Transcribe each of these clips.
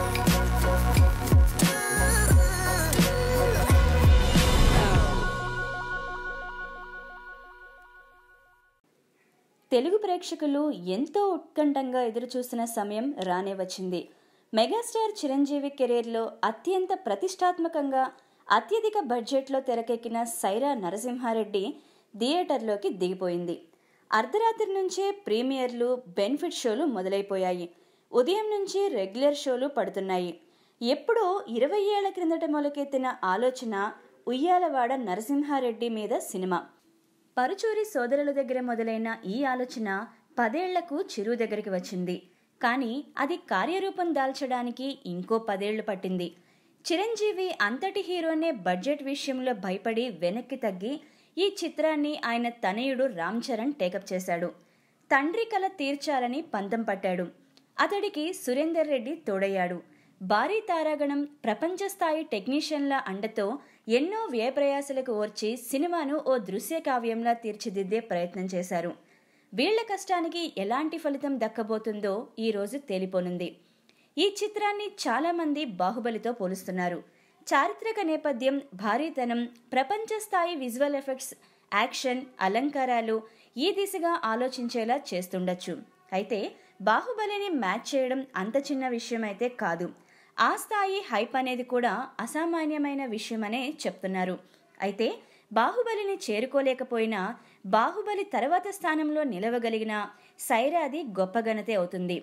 తెలుగు ప్రేక్షకులు ఎంతో ఉత్కంఠంగా ఎదురుచూస్తున్న సమయం రానే వచ్చింది మెగాస్టార్ చిరంజీవి కెరీర్లో అత్యంత ప్రతిష్టాత్మకంగా అత్యధిక బడ్జెట్లో తెరకెక్కిన సైరా నరసింహారెడ్డి థియేటర్లోకి దిగిపోయింది అర్ధరాత్రి నుంచే ప్రీమియర్లు బెనిఫిట్ షోలు మొదలైపోయాయి ఉదయం నుంచి రెగ్యులర్ షోలు పడుతున్నాయి ఎప్పుడో ఇరవై ఏళ్ల క్రిందట మొలకెత్తిన ఆలోచన ఉయ్యాలవాడ నరసింహారెడ్డి మీద సినిమా పరుచూరి సోదరుల దగ్గర మొదలైన ఈ ఆలోచన పదేళ్లకు చిరు దగ్గరికి వచ్చింది కానీ అది కార్యరూపం దాల్చడానికి ఇంకో పదేళ్లు పట్టింది చిరంజీవి అంతటి హీరోనే బడ్జెట్ విషయంలో భయపడి వెనక్కి తగ్గి ఈ చిత్రాన్ని ఆయన తనయుడు రామ్ చరణ్ టేకప్ చేశాడు తండ్రి కల తీర్చాలని పంతం పట్టాడు అతడికి సురేందర్ రెడ్డి తోడయ్యాడు భారీ తారాగణం ప్రపంచ స్థాయి టెక్నీషియన్ల అండతో ఎన్నో వ్యయప్రయాసలకు ఓర్చి సినిమాను ఓ దృశ్య కావ్యంలా తీర్చిదిద్దే ప్రయత్నం చేశారు వీళ్ల కష్టానికి ఎలాంటి ఫలితం దక్కబోతుందో ఈ రోజు తేలిపోనుంది ఈ చిత్రాన్ని చాలామంది బాహుబలితో పోలుస్తున్నారు చారిత్రక నేపథ్యం భారీతనం ప్రపంచ స్థాయి విజువల్ ఎఫెక్ట్స్ యాక్షన్ అలంకారాలు ఈ దిశగా ఆలోచించేలా చేస్తుండొచ్చు అయితే బాహుబలిని మ్యాచ్ చేయడం అంత చిన్న విషయం అయితే కాదు ఆ స్థాయి హైప్ అనేది కూడా అసామాన్యమైన విషయమనే చెప్తున్నారు అయితే బాహుబలిని చేరుకోలేకపోయినా బాహుబలి తర్వాత స్థానంలో నిలవగలిగిన సైరాది గొప్ప ఘనతే అవుతుంది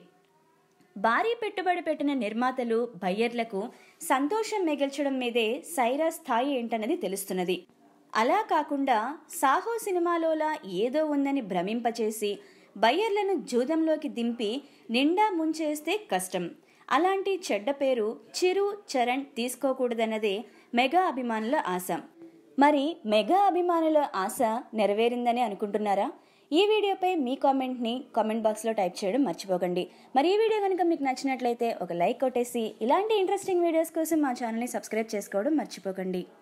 భారీ పెట్టుబడి పెట్టిన నిర్మాతలు బయ్యర్లకు సంతోషం మిగిల్చడం మీదే సైరా స్థాయి ఏంటన్నది తెలుస్తున్నది అలా కాకుండా సాహో సినిమాలోలా ఏదో ఉందని భ్రమింపచేసి బయ్యర్లను జూదంలోకి దింపి నిండా ముంచేస్తే కష్టం అలాంటి చెడ్డ పేరు చిరు చరణ్ తీసుకోకూడదన్నదే మెగా అభిమానుల ఆశ మరి మెగా అభిమానుల ఆశ నెరవేరిందని అనుకుంటున్నారా ఈ వీడియోపై మీ కామెంట్ని కామెంట్ బాక్స్లో టైప్ చేయడం మర్చిపోకండి మరి ఈ వీడియో కనుక మీకు నచ్చినట్లయితే ఒక లైక్ కొట్టేసి ఇలాంటి ఇంట్రెస్టింగ్ వీడియోస్ కోసం మా ఛానల్ని సబ్స్క్రైబ్ చేసుకోవడం మర్చిపోకండి